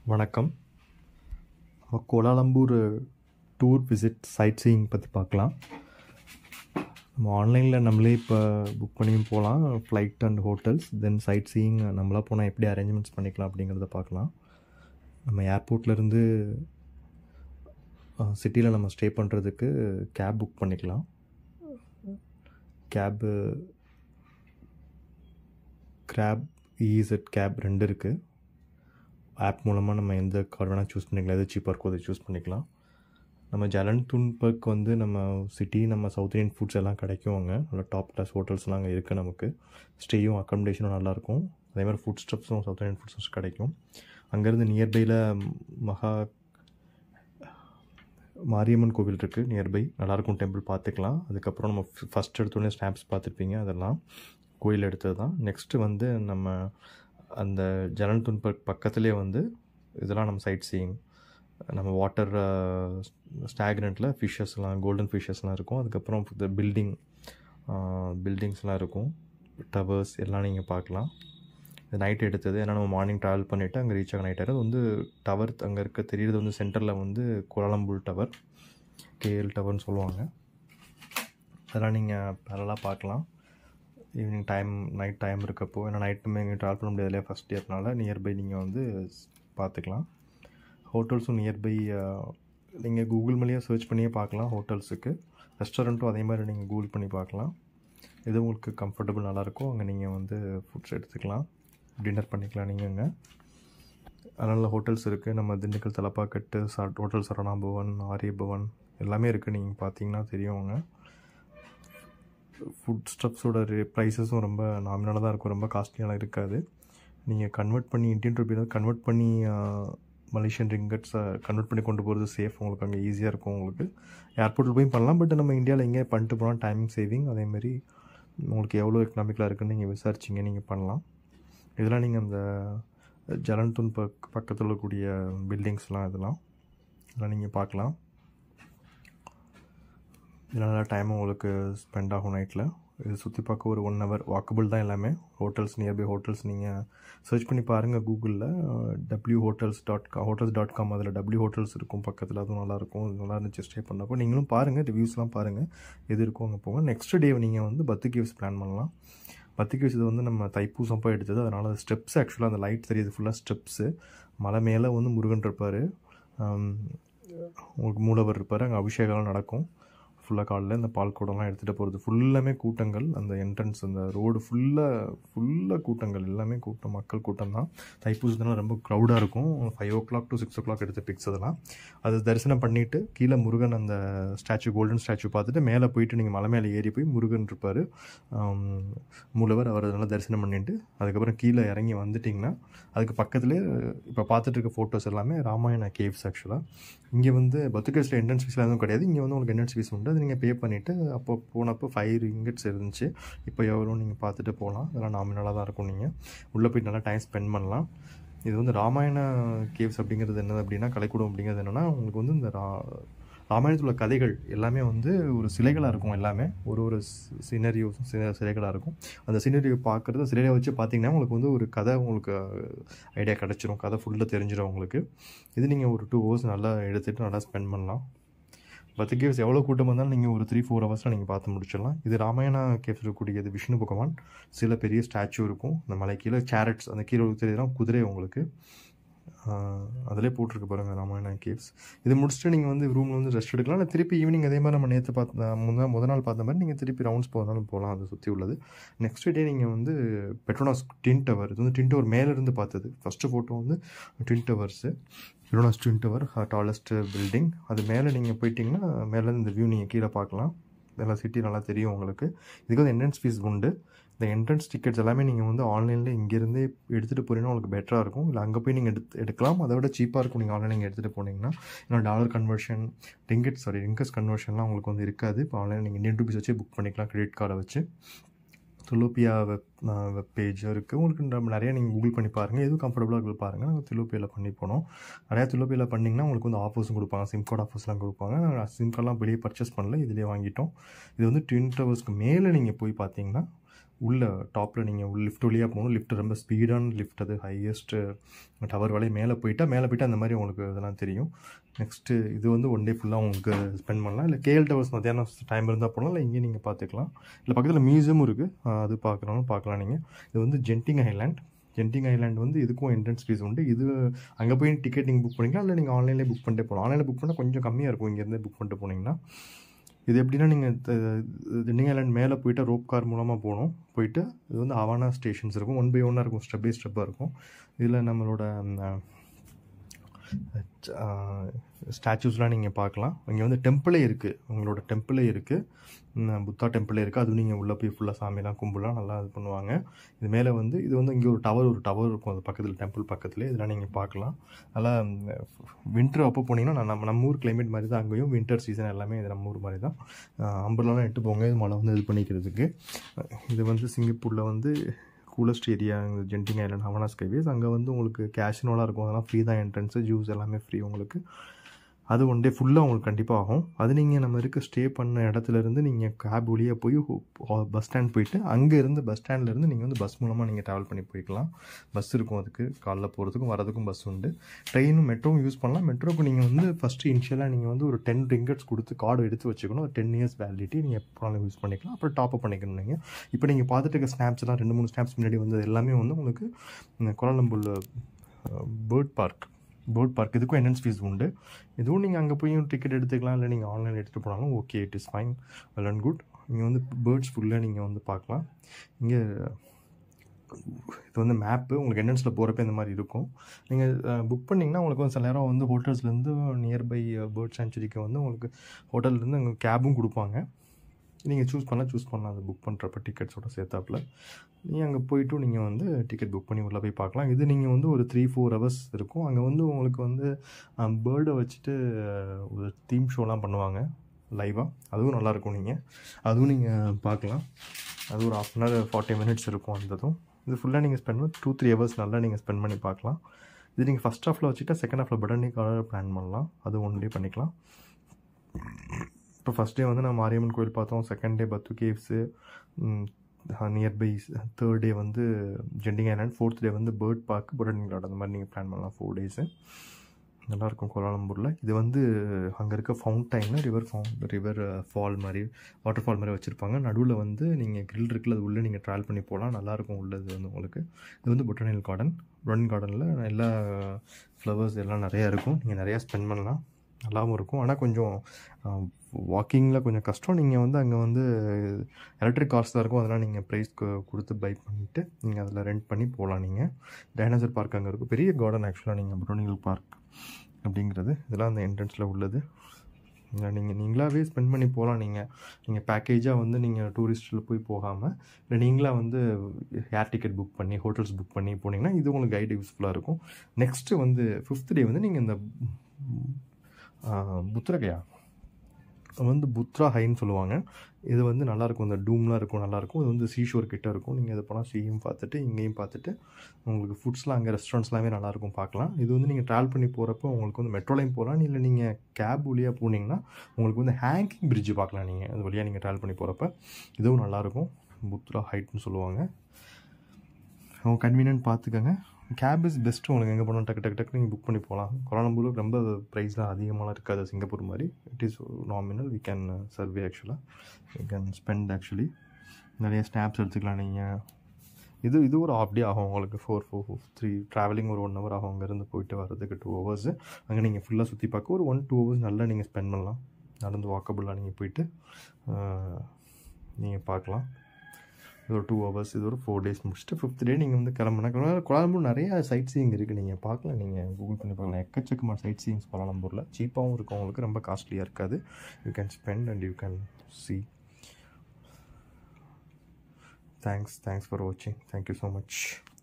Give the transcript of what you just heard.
வணக்கம் நம்ம Kuala Lumpur tour visit sightseeing பற்றி பார்க்கலாம் நம்ம ஆன்லைனில் நம்மளே இப்போ புக் பண்ணியும் போகலாம் flight and hotels then sightseeing நம்மளாக போனால் எப்படி அரேஞ்ச்மெண்ட்ஸ் பண்ணிக்கலாம் அப்படிங்கிறத பார்க்கலாம் நம்ம ஏர்போர்ட்லேருந்து சிட்டியில் நம்ம ஸ்டே பண்ணுறதுக்கு கேப் புக் பண்ணிக்கலாம் கேபு கிராப் இசட் கேப் ரெண்டு இருக்குது ஆப் மூலமாக நம்ம எந்த கார் வேணால் சூஸ் பண்ணிக்கலாம் எது சீப்பாக இருக்கோ அதை சூஸ் பண்ணிக்கலாம் நம்ம ஜலன் துன்பக் வந்து நம்ம சிட்டி நம்ம சவுத் இந்தியன் ஃபுட்ஸ் எல்லாம் கிடைக்கும் அங்கே நல்ல டாப் கிளாஸ் ஹோட்டல்ஸ்லாம் அங்கே இருக்குது நமக்கு ஸ்டேயும் அக்காமடேஷனும் நல்லாயிருக்கும் அதே மாதிரி ஃபுட் ஸ்டப்ஸும் சவுத் இந்தியன் ஃபுட்ஸ் கிடைக்கும் அங்கேருந்து நியர்பையில் மகா மாரியம்மன் கோவில் இருக்குது நியர்பை நல்லாயிருக்கும் டெம்பிள் பார்த்துக்கலாம் அதுக்கப்புறம் நம்ம ஃபஸ்ட் எடுத்தோடனே ஸ்னாப்ஸ் பார்த்துருப்பீங்க அதெல்லாம் கோயில் எடுத்தது தான் நெக்ஸ்ட்டு வந்து நம்ம அந்த ஜலன் துன்பக் பக்கத்துலேயே வந்து இதெல்லாம் நம்ம சைட் சீயிங் நம்ம வாட்டர் ஸ்டாக்னண்ட்டில் ஃபிஷ்ஷஸ்லாம் கோல்டன் ஃபிஷ்ஷஸ்லாம் இருக்கும் அதுக்கப்புறம் இந்த பில்டிங் பில்டிங்ஸ்லாம் இருக்கும் டவர்ஸ் எல்லாம் நீங்கள் பார்க்கலாம் இது நைட் எடுத்தது ஏன்னா நம்ம மார்னிங் ட்ராவல் பண்ணிவிட்டு அங்கே ரீச் ஆக நைட் ஆகிறது வந்து டவர் அங்கே இருக்க தெரியுறது வந்து சென்டரில் வந்து கோலாலம்பூர் டவர் கேஎல் டவர்னு சொல்லுவாங்க அதெல்லாம் நீங்கள் பேரலாக பார்க்கலாம் ஈவினிங் டைம் நைட் டைம் இருக்கப்போ ஏன்னா நைட்டுமே எங்கே ட்ராவல் பண்ண முடியாது இல்லையா ஃபஸ்ட் இயர்னால நியர்பை நீங்கள் வந்து பார்த்துக்கலாம் ஹோட்டல்ஸும் நியர்பை நீங்கள் கூகுள் மேலேயே சர்ச் பண்ணியே பார்க்கலாம் ஹோட்டல்ஸுக்கு ரெஸ்டாரண்ட்டும் அதே மாதிரி நீங்கள் கூகுள் பண்ணி பார்க்கலாம் எது உங்களுக்கு கம்ஃபர்டபுள் நல்லாயிருக்கோ அங்கே நீங்கள் வந்து ஃபுட்ஸ் எடுத்துக்கலாம் டின்னர் பண்ணிக்கலாம் நீங்கள் அங்கே அதனால் ஹோட்டல்ஸ் இருக்குது நம்ம திண்டுக்கல் தலப்பாக்கட்டு சா ஹோட்டல் சரணா பவன் ஆரிய பவன் எல்லாமே இருக்குது நீங்கள் பார்த்தீங்கன்னா தெரியும் அங்கே ஃபுட் ஸ்டப்ஸோட ரே ப்ரைஸஸும் ரொம்ப நாமினலாக தான் இருக்கும் ரொம்ப காஸ்ட்லியெல்லாம் இருக்காது நீங்கள் கன்வெர்ட் பண்ணி இந்தியன் ருபி கன்வெர்ட் பண்ணி மலேசியன் ரிங்கட்ஸை கன்வெர்ட் பண்ணி கொண்டு போகிறது சேஃப் உங்களுக்கு அங்கே ஈஸியாக இருக்கும் உங்களுக்கு ஏர்போர்ட்டில் போய் பண்ணலாம் பட் நம்ம இந்தியாவில் எங்கே பண்ணிட்டு போனால் டைமிங் சேவிங் அதேமாரி உங்களுக்கு எவ்வளோ எக்கனாமிக்கலாக இருக்குன்னு நீங்கள் விசாரிச்சிங்க நீங்கள் பண்ணலாம் இதெல்லாம் நீங்கள் அந்த ஜலன்துன் பக் பக்கத்தில் இருக்கக்கூடிய பில்டிங்ஸ்லாம் இதெல்லாம் இதெல்லாம் நீங்கள் பார்க்கலாம் இதில் நல்லா டைம் உங்களுக்கு ஸ்பெண்ட் ஆகும் நைட்டில் இது சுற்றி பார்க்க ஒரு ஒன் ஹவர் வாக்கபிள் தான் எல்லாமே ஹோட்டல்ஸ் நியர்பை ஹோட்டல்ஸ் நீங்கள் சர்ச் பண்ணி பாருங்கள் கூகுளில் W hotels dot com hotels dot com அதில் டபிள்யூ ஹோட்டல்ஸ் இருக்கும் பக்கத்தில் அதுவும் நல்லாயிருக்கும் நல்லா இருந்துச்சு ஸ்டே பண்ணப்போ நீங்களும் பாருங்கள் ரிவ்யூஸ்லாம் பாருங்கள் எது இருக்கோ அங்கே போங்க நெக்ஸ்ட் டே நீங்கள் வந்து பத்து கேவ்ஸ் பிளான் பண்ணலாம் பத்து கேவ்ஸ் இது வந்து நம்ம தைப்பூசம் போய் எடுத்தது அதனால் ஸ்டெப்ஸ் ஆக்சுவலாக அந்த லைட் தெரியுது ஃபுல்லாக ஸ்டெப்ஸு மலை மேலே வந்து முருகன் இருப்பார் உங்களுக்கு மூலவர் இருப்பார் அங்கே அபிஷேகம்லாம் நடக்கும் ஃபுல்லாக காலில் இந்த பால் குடம்லாம் எடுத்துகிட்டு போகிறது ஃபுல்லாமே கூட்டங்கள் அந்த என்ட்ரன்ஸ் அந்த ரோடு ஃபுல்லாக ஃபுல்லாக கூட்டங்கள் எல்லாமே கூட்டம் மக்கள் கூட்டம் தான் தைப்பூசத்துலாம் ரொம்ப க்ரௌடாக இருக்கும் five o'clock to six o'clock எடுத்த பிக்ஸ் அதெல்லாம் அது தரிசனம் பண்ணிவிட்டு கீழே முருகன் அந்த ஸ்டாச்சு கோல்டன் ஸ்டாச்சு பார்த்துட்டு மேலே போயிட்டு நீங்கள் மலை மேலே ஏறி போய் முருகன் இருப்பார் மூலவர் அவர் அதெல்லாம் தரிசனம் பண்ணிட்டு அதுக்கப்புறம் கீழே இறங்கி வந்துட்டிங்கன்னா அதுக்கு பக்கத்துலேயே இப்போ பார்த்துட்டு இருக்க ஃபோட்டோஸ் எல்லாமே ராமாயண கேவ்ஸ் ஆக்சுவலாக இங்கே வந்து பத்துக்கேஸில் என்ட்ரன்ஸ் ஃபீஸ்லாம் எதுவும் கிடையாது இங்கே வந்து உங்களுக்கு என்ட்ரன்ஸ் ஃபீஸ் உண்டு அது நீங்கள் பே பண்ணிவிட்டு அப்போ போனப்போ ஃபைவ் ரிங்கட்ஸ் இருந்துச்சு இப்போ எவ்வளோ நீங்கள் பார்த்துட்டு போகலாம் அதெல்லாம் நாமினலாக தான் இருக்கும் நீங்கள் உள்ளே போய் நல்லா டைம் ஸ்பெண்ட் பண்ணலாம் இது வந்து ராமாயண கேவ்ஸ் அப்படிங்கிறது என்னது அப்படின்னா கலைக்கூடம் அப்படிங்கிறது என்னென்னா உங்களுக்கு வந்து இந்த ரா ராமாயணத்தில் உள்ள கதைகள் எல்லாமே வந்து ஒரு சிலைகளாக இருக்கும் எல்லாமே ஒரு ஒரு சினரியோஸும் சில சிலைகளாக இருக்கும் அந்த சினரியோ பார்க்குறது சிலையை வச்சு பார்த்தீங்கன்னா உங்களுக்கு வந்து ஒரு கதை உங்களுக்கு ஐடியா கிடச்சிரும் கதை ஃபுல்லாக தெரிஞ்சிடும் உங்களுக்கு இது நீங்கள் ஒரு டூ ஹவர்ஸ் நல்லா எடுத்துகிட்டு நல்லா ஸ்பெண்ட் பண்ணலாம் பத்து கேவ்ஸ் எவ்வளோ கூட்டம் வந்தாலும் நீங்கள் ஒரு த்ரீ ஃபோர் ஹவர்ஸில் நீங்கள் பார்த்து முடிச்சிடலாம் இது ராமாயணா கேவ்ஸ் இருக்கக்கூடியது விஷ்ணு பகவான் சில பெரிய ஸ்டாச்சு இருக்கும் அந்த மலை கீழே சேரட்ஸ் அந்த கீழே தெரியுதுனா குதிரை உங்களுக்கு அதிலே போட்டிருக்கு பாருங்கள் ராமாயணா கேவ்ஸ் இது முடிச்சுட்டு நீங்கள் வந்து ரூமில் வந்து ரெஸ்ட் எடுக்கலாம் இல்லை திருப்பி ஈவினிங் அதே மாதிரி நம்ம நேற்று பார்த்த முத முத நாள் பார்த்த மாதிரி நீங்கள் திருப்பி ரவுண்ட்ஸ் போகிறதாலும் போகலாம் அதை சுற்றி உள்ளது நெக்ஸ்ட் டே நீங்கள் வந்து பெட்ரோனாஸ் டின் டவர் இது வந்து டின் டவர் மேலேருந்து பார்த்தது ஃபஸ்ட்டு ஃபோட்டோ வந்து twin towers Petronas twin tower tallest building அது மேலே நீங்கள் போயிட்டிங்கன்னா மேலே இந்த வியூ நீங்கள் கீழே பார்க்கலாம் இதெல்லாம் சிட்டி நல்லா தெரியும் உங்களுக்கு இதுக்கு வந்து என்ட்ரன்ஸ் ஃபீஸ் உண்டு இந்த என்ட்ரன்ஸ் டிக்கெட்ஸ் எல்லாமே நீங்கள் வந்து ஆன்லைனில் இங்கேருந்தே எடுத்துகிட்டு போனீங்கன்னா உங்களுக்கு பெட்டராக இருக்கும் இல்லை அங்கே போய் நீங்கள் எடுத்து எடுக்கலாம் அதை விட சீப்பாக இருக்கும் நீங்கள் ஆன்லைன் நீங்கள் எடுத்துகிட்டு போனீங்கன்னா ஏன்னா dollar conversion ringgit sorry ringgits கன்வர்ஷன்லாம் உங்களுக்கு வந்து இருக்காது இப்போ ஆன்லைனில் நீங்கள் இந்தியன் ருபீஸ் வச்சு புக் பண்ணிக்கலாம் கிரெடிட் கார்டை வச்சு துலோப்பியா வெப் வெப் பேஜ் இருக்குது உங்களுக்கு நம்ம நிறையா நீங்கள் கூகுள் பண்ணி பாருங்கள் எதுவும் கம்ஃபர்டபுளாக இருக்குது பாருங்கள் நாங்கள் துலோப்பியில் பண்ணி போனோம் நிறையா துலோப்பியில் பண்ணிங்கன்னா உங்களுக்கு வந்து ஆஃபர்ஸும் கொடுப்பாங்க சிம் கார்டு ஆஃபர்ஸ்லாம் கொடுப்பாங்க நாங்கள் சிம் கார்டெலாம் வெளியே பர்ச்சேஸ் பண்ணல இதிலே வாங்கிட்டோம் இது வந்து ட்வின் டவர்ஸ்க்கு மேலே நீங்கள் போய் பார்த்தீங்கன்னா உள்ள டாப்பில் நீங்கள் உள்ள லிஃப்ட் வழியாக போகணும் லிஃப்ட் ரொம்ப ஸ்பீடான லிஃப்ட் அது ஹையஸ்ட்டு டவர் வழியை மேலே போயிட்டால் மேலே போயிட்டு அந்த மாதிரி உங்களுக்கு இதெல்லாம் தெரியும் நெக்ஸ்ட்டு இது வந்து ஒன் டே ஃபுல்லாக உங்களுக்கு ஸ்பெண்ட் பண்ணலாம் இல்லை கேஎல் டவர்ஸ் மத்தியானம் டைம் இருந்தால் போகலாம் இல்லை இங்கேயும் நீங்கள் பார்த்துக்கலாம் இல்லை பக்கத்தில் மியூசியமும் இருக்குது அது பார்க்குறோம் பார்க்கலாம் நீங்கள் இது வந்து ஜென்டிங் ஐலாண்ட் ஜென்டிங் ஐலாண்ட் வந்து இதுக்கும் என்ட்ரன்ஸ் ஃபீஸ் உண்டு இது அங்கே போய் டிக்கெட் நீங்கள் புக் பண்ணிக்கலாம் இல்லை நீங்கள் ஆன்லைன்லேயே புக் பண்ணிட்டு போகலாம் ஆன்லைனில் புக் பண்ணால் கொஞ்சம் கம்மியாக இருக்கும் இங்கேருந்து புக் பண்ணிட்டு போனீங்கன்னா இது எப்படின்னா நீங்கள் ஜென்டிங் ஐலாண்ட் மேலே போயிட்டு ரோப் கார் மூலமாக போகணும் போயிட்டு இது வந்து ஹவானா ஸ்டேஷன்ஸ் இருக்கும் ஒன் பை ஒன்னாக இருக்கும் ஸ்டெப் பை ஸ்டெப்பாக இருக்கும் இதில் நம்மளோட ஸ்டாச்சூஸ்லாம் நீங்கள் பார்க்கலாம் இங்கே வந்து டெம்பிளே இருக்குது உங்களோட டெம்பிளே இருக்குது புத்தா டெம்பிளே இருக்குது அதுவும் நீங்கள் உள்ளே போய் ஃபுல்லாக சாமியெல்லாம் கும்பலாம் நல்லா இது பண்ணுவாங்க இது மேலே வந்து இது வந்து இங்கே ஒரு டவர் ஒரு டவர் இருக்கும் அது பக்கத்தில் டெம்பிள் பக்கத்தில் இதெல்லாம் நீங்கள் பார்க்கலாம் நல்லா வின்டர் அப்போ போனீங்கன்னா நம்ம நம்ம ஊர் கிளைமேட் மாதிரி தான் அங்கேயும் வின்டர் சீசன் எல்லாமே இது நம்ம ஊர் மாதிரி தான் அம்பர்லாம் எட்டு போங்க இது மழை வந்து இது பண்ணிக்கிறதுக்கு இது வந்து சிங்கப்பூரில் வந்து coolest area Genting highland Awana skyways அங்கே வந்து உங்களுக்கு கேஷினோலாம் இருக்கும் அதெல்லாம் ஃப்ரீ தான் என்ட்ரன்ஸு ஜூஸ் எல்லாமே ஃப்ரீ உங்களுக்கு அது ஒன் டே ஃபுல்லாக உங்களுக்கு கண்டிப்பாக ஆகும் அது நீங்கள் நம்ம இருக்க ஸ்டே பண்ண இடத்துலேருந்து நீங்கள் கேப் வழியாக போய் பஸ் ஸ்டாண்ட் போயிட்டு அங்கே இருந்து பஸ் ஸ்டாண்ட்லேருந்து நீங்கள் வந்து பஸ் மூலமாக நீங்கள் ட்ராவல் பண்ணி போய்க்கலாம் பஸ் இருக்கும் அதுக்கு காலைல போகிறதுக்கும் வரதுக்கும் பஸ் உண்டு ட்ரெயினும் மெட்ரோவும் யூஸ் பண்ணலாம் மெட்ரோக்கு நீங்கள் வந்து ஃபஸ்ட்டு இனிஷியலாக நீங்கள் வந்து ஒரு டென் ரிங்கட்ஸ் கொடுத்து கார்டு எடுத்து வச்சுக்கணும் டென் இயர்ஸ் வேலிடிட்டி நீங்கள் எப்போனாலும் யூஸ் பண்ணிக்கலாம் அப்புறம் டாப் அப் பண்ணிக்கணும் நீங்கள் இப்போ நீங்கள் பார்த்துட்டு இருக்க ஸ்னாப்ஸ்லாம் ரெண்டு மூணு ஸ்னாப்ஸ் முன்னாடி வந்தது எல்லாமே வந்து உங்களுக்கு கோலாலம்பூரில் பேர்ட் பார்க் பேர்ட் பார்க் இதுக்கும் என்ட்ரன்ஸ் ஃபீஸ் உண்டு இதுவும் நீங்கள் அங்கே போய் டிக்கெட் எடுத்துக்கலாம் இல்லை நீங்கள் ஆன்லைன் எடுத்துகிட்டு போனாலும் okay it is fine well and good இங்கே வந்து பேர்ட்ஸ் ஃபுல்லாக நீங்கள் வந்து பார்க்கலாம் இங்கே இது வந்து மேப்பு உங்களுக்கு என்ட்ரன்ஸில் போகிறப்ப இந்த மாதிரி இருக்கும் நீங்கள் புக் பண்ணிங்கன்னா உங்களுக்கு வந்து சில நேரம் வந்து ஹோட்டல்ஸ்லேருந்து நியர்பை பேர்ட் சேஞ்சுரிக்கு வந்து உங்களுக்கு ஹோட்டல்லேருந்து அங்கே கேபும் கொடுப்பாங்க நீங்கள் சூஸ் பண்ணால் சூஸ் பண்ணலாம் அது புக் பண்ணுறப்ப டிக்கெட்ஸோட சேர்த்தாப்பில் நீங்கள் அங்கே போயிட்டும் நீங்கள் வந்து டிக்கெட் புக் பண்ணி உள்ளே போய் பார்க்கலாம் இது நீங்கள் வந்து ஒரு த்ரீ ஃபோர் ஹவர்ஸ் இருக்கும் அங்கே வந்து உங்களுக்கு வந்து பேர்டை வச்சுட்டு ஒரு தீம் ஷோலாம் பண்ணுவாங்க லைவாக அதுவும் நல்லாயிருக்கும் நீங்கள் அதுவும் நீங்கள் பார்க்கலாம் அது ஒரு half an hour forty minutes இருக்கும் அந்ததும் இது ஃபுல்லாக நீங்கள் ஸ்பெண்ட் பண்ணி டூ த்ரீ ஹவர்ஸ் நல்லா நீங்கள் ஸ்பெண்ட் பண்ணி பார்க்கலாம் இது நீங்கள் ஃபஸ்ட் ஹாஃபில் வச்சுட்டா செகண்ட் ஹாஃபில் பட்டனிக்காக பிளான் பண்ணலாம் அது ஒன் டே பண்ணிக்கலாம் இப்போ ஃபஸ்ட் டே வந்து நம்ம மாரியம்மன் கோயில் பார்த்தோம் செகண்ட் டே பத்து கேவ்ஸு நியர்பை தேர்ட் டே வந்து ஜெண்டிங் ஐலாண்ட் ஃபோர்த் டே வந்து பேர்ட் பார்க் பொட்டானிக்கல் கார்டன் அந்த மாதிரி நீங்கள் பிளான் பண்ணலாம் ஃபோர் டேஸு நல்லாயிருக்கும் கோலாலம்பூரில் இது வந்து அங்கே இருக்க ஃபவுண்டைனில் ரிவர் ஃபவுண்ட் ரிவர் ஃபால் மாதிரி வாட்டர் ஃபால் மாதிரி வச்சுருப்பாங்க நடுவில் வந்து நீங்கள் கிரில் இருக்குல்ல அது உள்ளே நீங்கள் ட்ராவல் பண்ணி போகலாம் நல்லாயிருக்கும் உள்ளது வந்து உங்களுக்கு இது வந்து பொட்டானிக்கல் கார்டன் பொட்டானிக்கல் கார்டனில் எல்லா ஃப்ளவர்ஸ் எல்லாம் நிறையா இருக்கும் நீங்கள் நிறையா ஸ்பெண்ட் பண்ணலாம் நல்லாவும் இருக்கும் ஆனால் கொஞ்சம் வாக்கிங்கில் கொஞ்சம் கஷ்டம் நீங்கள் வந்து அங்கே வந்து எலக்ட்ரிக் கார்ஸ் தான் இருக்கும் அதெல்லாம் நீங்கள் ப்ரைஸ் கொடுத்து பை பண்ணிவிட்டு நீங்கள் அதில் ரெண்ட் பண்ணி போகலாம் நீங்கள் டைனோசர் பார்க் அங்கே இருக்கும் பெரிய கார்டன் ஆக்சுவலாக நீங்கள் பொட்டானிக்கல் பார்க் அப்படிங்கிறது இதெல்லாம் அந்த என்ட்ரன்ஸில் உள்ளது நீங்கள் நீங்களாகவே ஸ்பெண்ட் பண்ணி போகலாம் நீங்கள் நீங்கள் பேக்கேஜாக வந்து நீங்கள் டூரிஸ்ட்டில் போய் போகாமல் இல்லை நீங்களாக வந்து ஏர் டிக்கெட் புக் பண்ணி ஹோட்டல்ஸ் புக் பண்ணி போனீங்கன்னா இது உங்களுக்கு கைடு யூஸ்ஃபுல்லாக இருக்கும் நெக்ஸ்ட்டு வந்து ஃபிஃப்த் டே வந்து நீங்கள் இந்த புத்ரகையா வந்து புத்ரா ஹைன்னு சொல்லுவாங்க இது வந்து நல்லாயிருக்கும் இந்த டூம்லாம் இருக்கும் நல்லாயிருக்கும் இது வந்து சீஷோர் கிட்ட இருக்கும் நீங்கள் இது போனால் சீயும் பார்த்துட்டு இங்கேயும் பார்த்துட்டு உங்களுக்கு ஃபுட்ஸ்லாம் அங்கே ரெஸ்டாரண்ட்ஸ்லாமே நல்லாயிருக்கும் பார்க்கலாம் இது வந்து நீங்கள் ட்ராவல் பண்ணி போகிறப்போ உங்களுக்கு வந்து மெட்ரோலையும் போகலாம் இல்லை நீங்கள் கேப் வழியாக போனீங்கன்னா உங்களுக்கு வந்து ஹேங்கிங் பிரிட்ஜ் பார்க்கலாம் நீங்கள் அது வழியாக நீங்கள் ட்ராவல் பண்ணி போகிறப்ப இதுவும் நல்லாயிருக்கும் புத்ரா ஹைட்னு சொல்லுவாங்க அவங்க கன்வீனியன்ட் பார்த்துக்கோங்க கேப் இஸ் பெஸ்ட்டு உங்களுக்கு எங்கே போனால் டக்கு டக்கு டக்கு நீங்கள் புக் பண்ணி போகலாம் கோலாலம்பூரில் ரொம்ப ப்ரைஸ்லாம் அதிகமாகலாம் இருக்காது சிங்கப்பூர் மாதிரி it is nominal we can survey ஆக்சுவலாக வி கேன் ஸ்பெண்ட் ஆக்சுவலி நிறைய ஸ்னாப்ஸ் எடுத்துக்கலாம் நீங்கள் இது இது ஒரு ஆஃப் டே ஆகும் உங்களுக்கு four four four three travelling ஒரு ஒன் ஹவர் ஆகும் அங்கேருந்து போயிட்டு வர்றதுக்கு டூ ஹவர்ஸு அங்கே நீங்கள் ஃபுல்லாக சுற்றி பார்க்க ஒரு ஒன் டூ ஹவர்ஸ் நல்லா நீங்கள் ஸ்பெண்ட் பண்ணலாம் நடந்து வாக்கபுளாக நீங்கள் போயிட்டு நீங்கள் பார்க்கலாம் இது ஒரு டூ ஹவர்ஸ் இது ஒரு ஃபோர் டேஸ் முடிச்சுட்டு ஃபிஃப்த் டே நீங்கள் வந்து கிளம்புனா கோலாலம்பூர் நிறைய சைட் சீயிங் இருக்குது நீங்கள் பார்க்கலாம் நீங்கள் கூகுள் பண்ணி பார்க்கலாம் எக்கச்சக்கமான சைட் சீயிங்ஸ் கோலாலம்பூரில் சீப்பாகவும் இருக்கும் உங்களுக்கு ரொம்ப காஸ்ட்லியாக இருக்காது you can spend and you can see thanks thanks for வாட்சிங் தேங்க்யூ ஸோ மச்